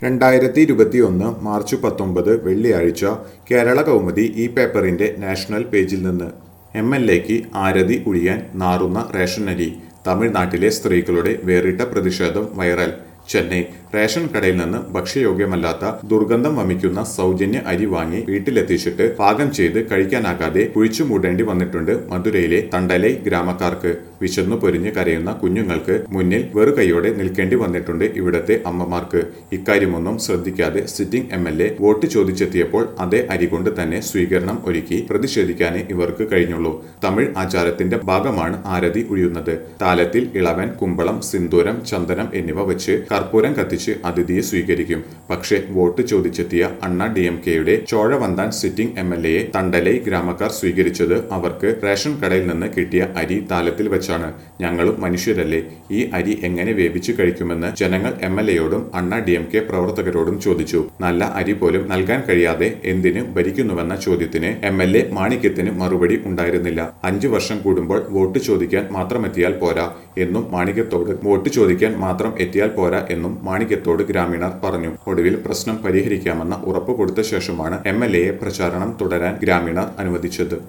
രണ്ടായിരത്തി ഇരുപത്തിയൊന്ന് മാർച്ച് പത്തൊമ്പത് വെള്ളിയാഴ്ച കേരള കൗമുദി ഈ പേപ്പറിന്റെ നാഷണൽ പേജിൽ നിന്ന് എം എൽ എക്ക് ആരതി ഉഴിയാൻ നാറുന്ന റേഷനരി തമിഴ്നാട്ടിലെ സ്ത്രീകളുടെ വേറിട്ട പ്രതിഷേധം വൈറൽ ചെന്നൈ റേഷൻ കടയിൽ നിന്ന് ഭക്ഷ്യയോഗ്യമല്ലാത്ത ദുർഗന്ധം വമിക്കുന്ന സൗജന്യ അരി വാങ്ങി വീട്ടിലെത്തിച്ചിട്ട് പാകം ചെയ്ത് കഴിക്കാനാകാതെ കുഴിച്ചു മൂടേണ്ടി വന്നിട്ടുണ്ട് മധുരയിലെ തണ്ടലൈ ഗ്രാമക്കാർക്ക് വിശന്നു പൊരിഞ്ഞ് കരയുന്ന കുഞ്ഞുങ്ങൾക്ക് മുന്നിൽ വെറുകൈയോടെ നിൽക്കേണ്ടി വന്നിട്ടുണ്ട് ഇവിടത്തെ അമ്മമാർക്ക് ഇക്കാര്യമൊന്നും ശ്രദ്ധിക്കാതെ sitting M L A vote ചോദിച്ചെത്തിയപ്പോൾ അതേ അരി കൊണ്ട് തന്നെ സ്വീകരണം ഒരുക്കി പ്രതിഷേധിക്കാനേ ഇവർക്ക് കഴിഞ്ഞുള്ളൂ തമിഴ് ആചാരത്തിന്റെ ഭാഗമാണ് ആരതി ഉഴിയുന്നത് താലത്തിൽ ഇളവൻ കുമ്പളം സിന്ദൂരം ചന്ദനം എന്നിവ വെച്ച് കർപ്പൂരം കത്തിച്ച് അതിഥിയെ സ്വീകരിക്കും പക്ഷേ വോട്ട് ചോദിച്ചെത്തിയ അണ്ണ ഡി എം കെയുടെ ചോഴവന്താൻ സിറ്റിംഗ് എം എൽ എയെ തണ്ടലൈ ഗ്രാമക്കാർ സ്വീകരിച്ചത് അവർക്ക് റേഷൻ കടയിൽ നിന്ന് കിട്ടിയ അരി താലത്തിൽ വെച്ചാണ് ഞങ്ങളും മനുഷ്യരല്ലേ ഈ അരി എങ്ങനെ വേവിച്ചു കഴിക്കുമെന്ന് ജനങ്ങൾ എം എൽ എയോടും അണ്ണ ഡി എം കെ പ്രവർത്തകരോടും ചോദിച്ചു നല്ല അരി പോലും നൽകാൻ കഴിയാതെ എന്തിന് ഭരിക്കുന്നുവെന്ന ചോദ്യത്തിന് എം എൽ എ മാണിക്യത്തിന് മറുപടി ഉണ്ടായിരുന്നില്ല അഞ്ചു വർഷം കൂടുമ്പോൾ വോട്ട് ചോദിക്കാൻ മാത്രം എത്തിയാൽ പോരാ എന്നും മാണിക്യത്തോട് വോട്ട് ചോദിക്കാൻ മാത്രം എത്തിയാൽ പോരാ എന്നും മാണിക്യത്തോട് ഗ്രാമീണർ പറഞ്ഞു ഒടുവിൽ പ്രശ്നം പരിഹരിക്കാമെന്ന ഉറപ്പ് കൊടുത്ത ശേഷമാണ് എം എൽ എയെ പ്രചാരണം തുടരാൻ ഗ്രാമീണർ അനുവദിച്ചത്